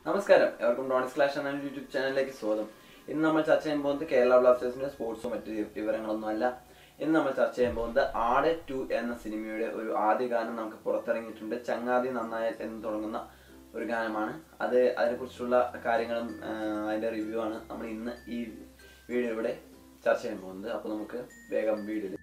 നമസ്കാരം എവർക്കും ഡോണിസ് ക്ലാഷ് എന്ന യൂട്യൂബ് ചാനലിലേക്ക് സ്വാഗതം ഇന്ന് നമ്മൾ ചർച്ച ചെയ്യാൻ പോകുന്നത് കേരള ബ്ലാസ്റ്റേഴ്സിന്റെ സ്പോർട്സും മറ്റു വിവരങ്ങളൊന്നും അല്ല ഇന്ന് നമ്മൾ ചർച്ച ചെയ്യാൻ പോകുന്നത് ആട് ടു എന്ന സിനിമയുടെ ഒരു ആദ്യ ഗാനം നമുക്ക് പുറത്തിറങ്ങിയിട്ടുണ്ട് ചങ്ങാതി നന്നായ എന്ന് തുടങ്ങുന്ന ഒരു ഗാനമാണ് അത് അതിനെക്കുറിച്ചുള്ള കാര്യങ്ങളും ആ, അതിന്റെ റിവ്യൂ ആണ് നമ്മൾ ഇന്ന് ഈ വീഡിയോയിലൂടെ ചർച്ച ചെയ്യാൻ പോകുന്നത് അപ്പോൾ നമുക്ക് വേഗം വീഡിയോയിൽ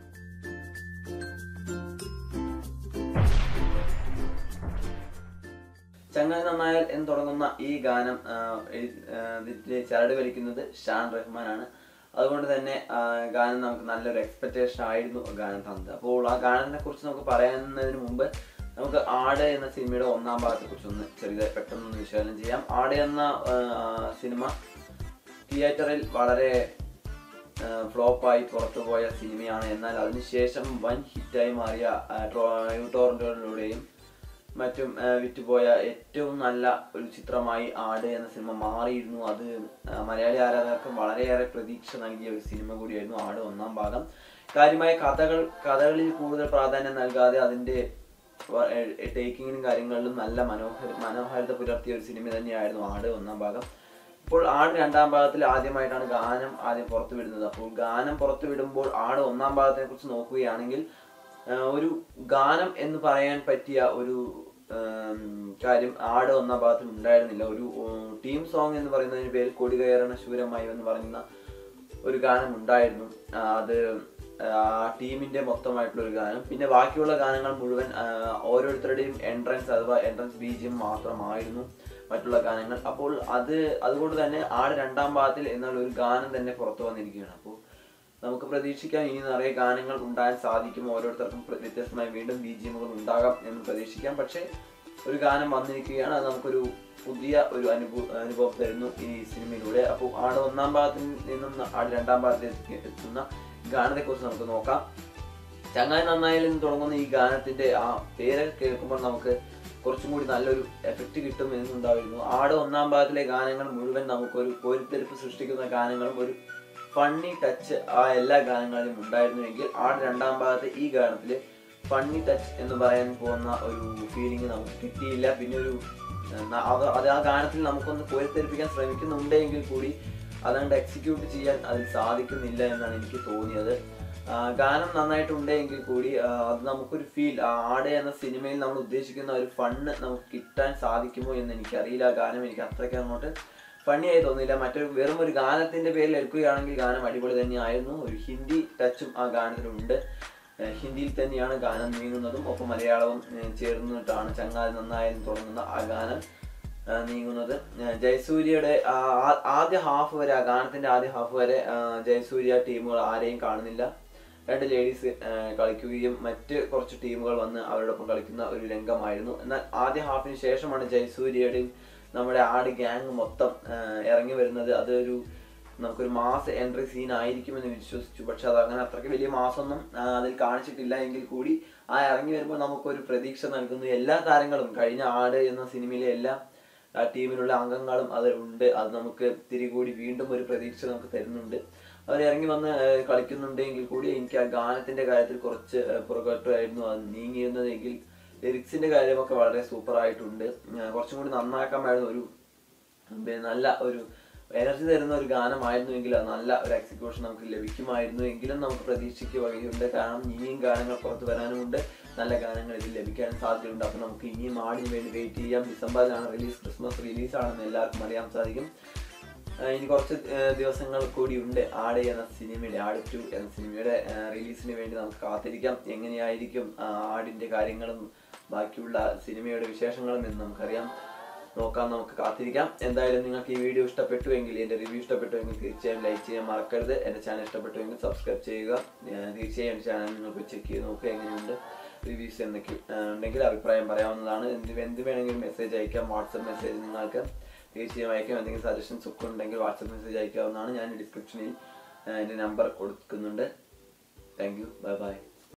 ചങ്ങാതി നന്നായാൽ എന്ന് തുടങ്ങുന്ന ഈ ഗാനം ആ, എഴു- ആ, ഇതില് ചരട് വലിക്കുന്നത് ഷാൻ റഹ്മാനാണ് അതുകൊണ്ട് തന്നെ ആ, ഗാനം നമുക്ക് നല്ലൊരു എക്സ്പെക്ടേഷൻ ആയിരുന്നു ഗാനം തന്നത് അപ്പോൾ ആ ഗാനത്തിനെ കുറിച്ച് നമുക്ക് പറയുന്നതിന് മുമ്പ് നമുക്ക് ആട് എന്ന സിനിമയുടെ ഒന്നാം ഭാഗത്തെ കുറിച്ച് ഒന്ന് ചെറിയ പെട്ടെന്ന് വിശകലനം ചെയ്യാം ആട് എന്ന ആ, സിനിമ തിയേറ്ററിൽ വളരെ ഫ്ലോപ്പായി പുറത്തുപോയ സിനിമയാണ് എന്നാൽ അതിനുശേഷം വൻ ഹിറ്റായി മാറിയ ആ, ട്രോ- ടോറന്റുകളിലൂടെയും മറ്റും ആ, വിറ്റുപോയ ഏറ്റവും നല്ല ഒരു ചിത്രമായി ആട് എന്ന സിനിമ മാറിയിരുന്നു അത് ആ, മലയാളി ആരാധകർക്ക് വളരെയേറെ പ്രതീക്ഷ നൽകിയ ഒരു സിനിമ കൂടിയായിരുന്നു ആട് ഒന്നാം ഭാഗം കാര്യമായ കഥകൾ കഥകളിൽ കൂടുതൽ പ്രാധാന്യം നൽകാതെ അതിന്റെ ടേക്കിങ്ങിനും കാര്യങ്ങളിലും നല്ല മനോഹര മനോഹാരിത പുലർത്തിയ ഒരു സിനിമ തന്നെയായിരുന്നു ആട് ഒന്നാം ഭാഗം ഇപ്പോൾ ആട് രണ്ടാം ഭാഗത്തിൽ ആദ്യമായിട്ടാണ് ഗാനം ആദ്യം പുറത്തു വിടുന്നത് അപ്പോൾ ഗാനം പുറത്തു വിടുമ്പോൾ ആട് ഒന്നാം ഭാഗത്തിനെ കുറിച്ച് നോക്കുകയാണെങ്കിൽ ആ, ഒരു ഗാനം എന്ന് പറയാൻ പറ്റിയ ഒരു ആം, കാര്യം ആട് ഒന്നാം ഭാഗത്തിൽ ഉണ്ടായിരുന്നില്ല ഒരു ടീം സോങ് എന്ന് പറയുന്നതിന് പേര് കൊടി കയറണ ശൂരമായി എന്ന് പറയുന്ന ഒരു ഗാനം ഉണ്ടായിരുന്നു ആ, അത് ആ ടീമിന്റെ മൊത്തമായിട്ടുള്ള ഒരു ഗാനം പിന്നെ ബാക്കിയുള്ള ഗാനങ്ങൾ മുഴുവൻ ആ, ഓരോരുത്തരുടെയും എൻട്രൻസ് അഥവാ എൻട്രൻസ് ബീജിയം മാത്രമായിരുന്നു മറ്റുള്ള ഗാനങ്ങൾ അപ്പോൾ അത് അതുകൊണ്ട് തന്നെ ആട് രണ്ടാം ഭാഗത്തിൽ എന്നാൽ ഒരു ഗാനം തന്നെ പുറത്തു വന്നിരിക്കുകയാണ് അപ്പോൾ നമുക്ക് പ്രതീക്ഷിക്കാം ഇനി നിറയെ ഗാനങ്ങൾ ഉണ്ടാകാൻ സാധിക്കും ഓരോരുത്തർക്കും പ്ര- വ്യത്യസ്തമായ വീണ്ടും ബി ജി എമ്മുകൾ ഉണ്ടാകാം എന്ന് പ്രതീക്ഷിക്കാം പക്ഷേ ഒരു ഗാനം വന്നിരിക്കുകയാണ് അത് നമുക്കൊരു പുതിയ ഒരു അനുഭവ അനുഭവം തരുന്നു ഈ സിനിമയിലൂടെ അപ്പോൾ ആട് ഒന്നാം ഭാഗത്തിൽ നിന്നും ആട് രണ്ടാം ഭാഗത്തേക്ക് എത്തുന്ന ഗാനത്തെക്കുറിച്ച് നമുക്ക് നോക്കാം ചങ്ങായി നന്നായാലും എന്ന് തുടങ്ങുന്ന ഈ ഗാനത്തിന്റെ ആ പേര് കേൾക്കുമ്പോൾ നമുക്ക് കുറച്ചും കൂടി നല്ലൊരു എഫക്റ്റ് കിട്ടും എന്നുണ്ടായിരുന്നു ആട് ഒന്നാം ഭാഗത്തിലെ ഗാനങ്ങൾ മുഴുവൻ നമുക്കൊരു പൊരുത്തെരുപ്പ് സൃഷ്ടിക്കുന്ന ഗാനങ്ങളും ഒരു ഫണ്ണി ടച്ച് ആ എല്ലാ ഗാനങ്ങളിലും ഉണ്ടായിരുന്നുവെങ്കിൽ ആട് രണ്ടാം ഭാഗത്തെ ഈ ഗാനത്തിൽ ഫണ്ണി ടച്ച് എന്ന് പറയാൻ പോകുന്ന ഒരു ഫീലിംഗ് നമുക്ക് കിട്ടിയില്ല പിന്നെ ഒരു എന്നാ അത് അത് ആ ഗാനത്തിൽ നമുക്കൊന്ന് പൊരുത്തെരിപ്പിക്കാൻ ശ്രമിക്കുന്നുണ്ടെങ്കിൽ കൂടി അതുകൊണ്ട് എക്സിക്യൂട്ട് ചെയ്യാൻ അതിൽ സാധിക്കുന്നില്ല എന്നാണ് എനിക്ക് തോന്നിയത് ആ, ഗാനം നന്നായിട്ടുണ്ടെങ്കിൽ കൂടി ആ, അത് നമുക്കൊരു ഫീൽ ആട് എന്ന സിനിമയിൽ നമ്മൾ ഉദ്ദേശിക്കുന്ന ഒരു ഫണ്ണ് നമുക്ക് കിട്ടാൻ സാധിക്കുമോ എന്ന് എനിക്കറിയില്ല ആ ഗാനം എനിക്ക് അത്രയ്ക്ക് അങ്ങോട്ട് ഫണ്ണിയായി തോന്നിയില്ല മറ്റൊരു വെറും ഒരു ഗാനത്തിന്റെ പേരിൽ എടുക്കുകയാണെങ്കിൽ ഗാനം അടിപൊളി തന്നെയായിരുന്നു ഒരു ഹിന്ദി ടച്ചും ആ ഗാനത്തിലുണ്ട് ഏഹ് ഹിന്ദിയിൽ തന്നെയാണ് ഗാനം നീങ്ങുന്നതും ഒപ്പം മലയാളവും ഏഹ് ചേർന്നിട്ടാണ് ചങ്ങാതി നന്നായെന്ന് തുടങ്ങുന്ന ആ ഗാനം ഏഹ് നീങ്ങുന്നത് ഏഹ് ജയസൂര്യയുടെ ആ ആ- ആദ്യ ഹാഫ് വരെ ആ ഗാനത്തിന്റെ ആദ്യ ഹാഫ് വരെ ഏഹ് ജയസൂര്യ ടീമുകൾ ആരെയും കാണുന്നില്ല രണ്ട് ലേഡീസ് കളിക്കുകയും മറ്റ് കുറച്ച് ടീമുകൾ വന്ന് അവരോടൊപ്പം കളിക്കുന്ന ഒരു രംഗമായിരുന്നു എന്നാൽ ആദ്യ ഹാഫിന് ശേഷമാണ് ജയസൂര്യയുടെയും നമ്മുടെ ആട് ഗ്യാങ് മൊത്തം ഏഹ് ഇറങ്ങി വരുന്നത് അതൊരു നമുക്കൊരു മാസ് എൻട്രി സീൻ ആയിരിക്കുമെന്ന് വിശ്വസിച്ചു പക്ഷെ അത് അങ്ങനെ അത്രയ്ക്ക് വലിയ മാസമൊന്നും ആ, അതിൽ കാണിച്ചിട്ടില്ല എങ്കിൽ കൂടി ആ ഇറങ്ങി വരുമ്പോൾ നമുക്കൊരു പ്രതീക്ഷ നൽകുന്നു എല്ലാ താരങ്ങളും കഴിഞ്ഞ ആട് എന്ന സിനിമയിലെ എല്ലാ ആ ടീമിലുള്ള അംഗങ്ങളും അത് ഉണ്ട് അത് നമുക്ക് തിരികൂടി വീണ്ടും ഒരു പ്രതീക്ഷ നമുക്ക് തരുന്നുണ്ട് അവർ ഇറങ്ങി വന്ന് ആ, കളിക്കുന്നുണ്ടെങ്കിൽ കൂടി എനിക്ക് ആ ഗാനത്തിന്റെ കാര്യത്തിൽ കുറച്ച് ആ, പുറകോട്ടായിരുന്നു അത് നീങ്ങിയിരുന്നതെങ്കിൽ ലിറിക്സിന്റെ കാര്യമൊക്കെ വളരെ സൂപ്പർ ആയിട്ടുണ്ട് ആ, കുറച്ചും കൂടി നന്നാക്കാമായിരുന്നു ഒരു പിന്നെ നല്ല ഒരു എനർജി തരുന്ന ഒരു ഗാനമായിരുന്നുവെങ്കിൽ അത് നല്ല ഒരു എക്സിക്യൂഷൻ നമുക്ക് ലഭിക്കുമായിരുന്നു എങ്കിലും നമുക്ക് പ്രതീക്ഷയ്ക്ക് വകയുണ്ട് കാരണം ഇനിയും ഗാനങ്ങൾ പുറത്തു വരാനുമുണ്ട് നല്ല ഗാനങ്ങൾ ഇതിൽ ലഭിക്കാനും സാധ്യതയുണ്ട് അപ്പോൾ നമുക്ക് ഇനിയും ആടിന് വേണ്ടി വെയിറ്റ് ചെയ്യാം ഡിസംബറിലാണ് റിലീസ് ക്രിസ്മസ് റിലീസ് ആണെന്ന് എല്ലാവർക്കും അറിയാൻ സാധിക്കും ആ, ഇനി കുറച്ച് ആ, ദിവസങ്ങൾ കൂടി ഉണ്ട് ആട് എന്ന സിനിമയുടെ ആട് ടു എന്ന സിനിമയുടെ റിലീസിന് വേണ്ടി നമുക്ക് കാത്തിരിക്കാം എങ്ങനെയായിരിക്കും ആ, ആടിന്റെ കാര്യങ്ങളും ബാക്കിയുള്ള സിനിമയുടെ വിശേഷങ്ങളും എന്ന് നമുക്കറിയാം നോക്കാം നമുക്ക് കാത്തിരിക്കാം എന്തായാലും നിങ്ങൾക്ക് ഈ വീഡിയോ ഇഷ്ടപ്പെട്ടു എങ്കിൽ എൻ്റെ റിവ്യൂ ഇഷ്ടപ്പെട്ടു എങ്കിൽ തീർച്ചയായും ലൈക്ക് ചെയ്യാൻ മറക്കരുത് എൻ്റെ ചാനൽ ഇഷ്ടപ്പെട്ടു എങ്കിൽ സബ്സ്ക്രൈബ് ചെയ്യുക ഞാൻ തീർച്ചയായും എൻ്റെ ചാനൽ നിങ്ങൾക്ക് ചെക്ക് ചെയ്ത് നോക്കുക എങ്ങനെയുണ്ട് റിവ്യൂസ് എന്തൊക്കെ ആ, ഉണ്ടെങ്കിൽ അഭിപ്രായം പറയാവുന്നതാണ് എന്ത് എന്ത് വേണമെങ്കിലും മെസ്സേജ് അയക്കാം വാട്സപ്പ് മെസ്സേജ് നിങ്ങൾക്ക് തീർച്ചയായും അയക്കാം എന്തെങ്കിലും സജഷൻസ് ഒക്കെ ഉണ്ടെങ്കിൽ വാട്സപ്പ് മെസ്സേജ് അയക്കാവുന്നതാണ് ഞാൻ ഡിസ്ക്രിപ്ഷനിൽ എൻ്റെ നമ്പർ കൊടുക്കുന്നുണ്ട് താങ്ക് യു ബൈ ബൈ